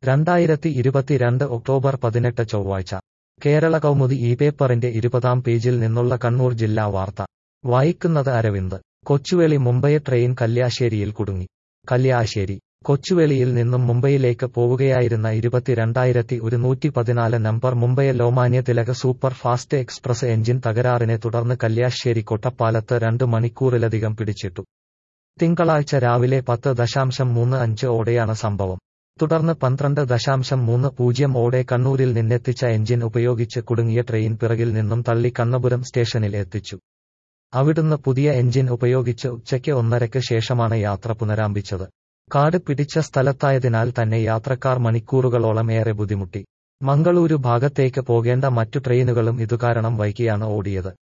രണ്ടായിരത്തി ഇരുപത്തിരണ്ട് ഒക്ടോബർ പതിനെട്ട് ചൊവ്വാഴ്ച കേരള കൗമുദി ഈ പേപ്പറിന്റെ ഇരുപതാം പേജിൽ നിന്നുള്ള കണ്ണൂർ ജില്ലാ വാർത്ത വായിക്കുന്നത് അരവിന്ദ് കൊച്ചുവേളി മുംബൈ ട്രെയിൻ കല്യാശ്ശേരിയിൽ കുടുങ്ങി കല്യാശ്ശേരി കൊച്ചുവേളിയിൽ നിന്നും മുംബൈയിലേക്ക് പോവുകയായിരുന്ന ഇരുപത്തിരണ്ടായിരത്തി ഒരുന്നൂറ്റി പതിനാല് number Mumbai Lokmanya Tilak super fast express engine തകരാറിനെ തുടർന്ന് കല്യാശ്ശേരി കൊട്ടപ്പാലത്ത് രണ്ട് മണിക്കൂറിലധികം പിടിച്ചിട്ടു തിങ്കളാഴ്ച രാവിലെ പത്ത് ദശാംശം മൂന്ന് അഞ്ച് ഓടെയാണ് സംഭവം തുടർന്ന് പന്ത്രണ്ട് ദശാംശം മൂന്ന് പൂജ്യം ഓടെ കണ്ണൂരിൽ നിന്നെത്തിച്ച എഞ്ചിൻ ഉപയോഗിച്ച് കുടുങ്ങിയ ട്രെയിൻ പിറകിൽ നിന്നും തള്ളി കണ്ണപുരം സ്റ്റേഷനിൽ എത്തിച്ചു അവിടുന്ന് പുതിയ എഞ്ചിൻ ഉപയോഗിച്ച് ഉച്ചയ്ക്ക് ഒന്നരയ്ക്ക് ശേഷമാണ് യാത്ര പുനരാരംഭിച്ചത് കാട് പിടിച്ച സ്ഥലത്തായതിനാൽ തന്നെ യാത്രക്കാർ മണിക്കൂറുകളോളം ഏറെ ബുദ്ധിമുട്ടി മംഗളൂരു ഭാഗത്തേക്ക് പോകേണ്ട മറ്റു ട്രെയിനുകളും ഇതുകാരണം വൈകിയാണ് ഓടിയത്